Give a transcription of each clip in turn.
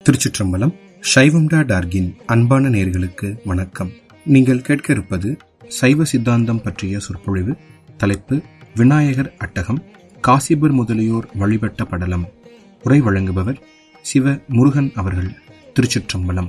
திருச்சிற்றம்பலம் சைவம்டா டார்கின் அன்பான நேர்களுக்கு வணக்கம் நீங்கள் கேட்க இருப்பது சைவ சித்தாந்தம் பற்றிய சொற்பொழிவு தலைப்பு விநாயகர் அட்டகம் காசிபர் முதலியோர் வழிபட்ட படலம் உரை வழங்குபவர் சிவ முருகன் அவர்கள் திருச்சிற்றம்பலம்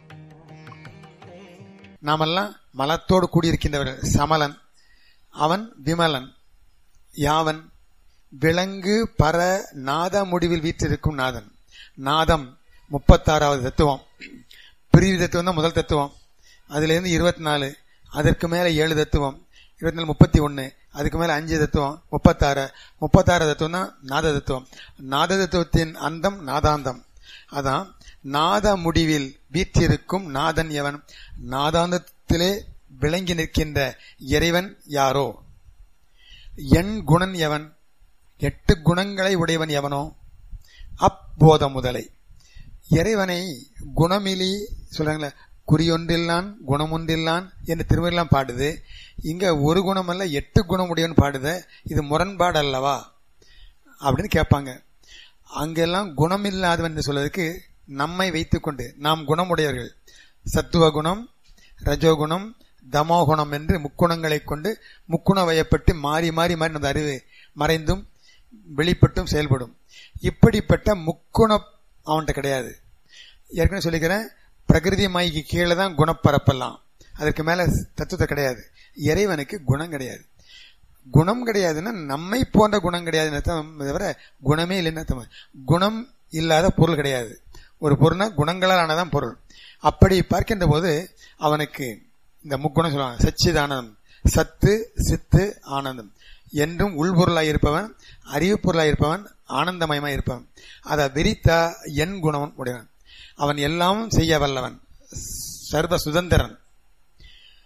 நாமெல்லாம் மலத்தோடு கூடியிருக்கின்றவர்கள் சமலன் அவன் விமலன் யாவன் விலங்கு பர நாத முடிவில் வீற்றிருக்கும் நாதன் நாதம் முப்பத்தாறாவது தத்துவம் பிரிவு தத்துவம் தான் முதல் தத்துவம் அதுலேருந்து இருபத்தி நாலு அதற்கு மேலே ஏழு தத்துவம் இருபத்தி நாலு முப்பத்தி ஒன்று அதுக்கு மேலே அஞ்சு தத்துவம் முப்பத்தாறு முப்பத்தாறு தத்துவம் தான் நாத தத்துவம் நாத தத்துவத்தின் அந்தம் நாதாந்தம் அதான் நாத முடிவில் வீற்றிருக்கும் நாதன் எவன் நாதாந்தத்திலே விளங்கி நிற்கின்ற இறைவன் யாரோ எண் குணன் எவன் எட்டு குணங்களை உடையவன் எவனோ அப்போத முதலை இறைவனை குணமிலி சொல்றாங்களே குறியொன்றில்லான் குணமொன்றில்லான் என்று திருமணம் பாடுது இங்க ஒரு குணம் அல்ல எட்டு குணம் உடையவன் பாடுத இது முரண்பாடு அல்லவா அப்படின்னு கேட்பாங்க அங்கெல்லாம் குணம் இல்லாதவன் என்று சொல்வதற்கு நம்மை வைத்துக்கொண்டு நாம் குணமுடையவர்கள் சத்துவ குணம் ரஜோகுணம் தமோகுணம் என்று முக்குணங்களை கொண்டு முக்குண வயப்பட்டு மாறி மாறி மாறி நமது அறிவு மறைந்தும் வெளிப்பட்டும் செயல்படும் இப்படிப்பட்ட முக்குணம் அவன்கிட்ட கிடையாது ஏற்கனவே சொல்லிக்கிறேன் பிரகிருதி மாய்க்கு கீழே தான் குணப்பரப்பெல்லாம் அதற்கு மேல தத்துவத்தை கிடையாது இறைவனுக்கு குணம் கிடையாது குணம் கிடையாதுன்னா நம்மை போன்ற குணம் கிடையாதுன்னு அர்த்தம் தவிர குணமே இல்லைன்னு அர்த்தம் குணம் இல்லாத பொருள் கிடையாது ஒரு பொருள்னா குணங்களால் ஆனதான் பொருள் அப்படி பார்க்கின்ற போது அவனுக்கு இந்த முக்குணம் சொல்லுவாங்க சச்சிதானந்தம் சத்து சித்து ஆனந்தம் என்றும் உள்பொருளாய் இருப்பவன் அறிவு பொருளாய் இருப்பவன் ஆனந்தமயமாய் இருப்பவன் அதை விரித்தா என் குணவன் உடையவன் அவன் எல்லாம் செய்ய வல்லவன் சர்வ சுதந்திரன்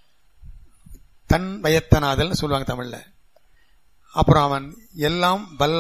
தன் வயத்தனாதல் சொல்லுவாங்க தமிழ்ல அப்புறம் அவன் எல்லாம் வல்ல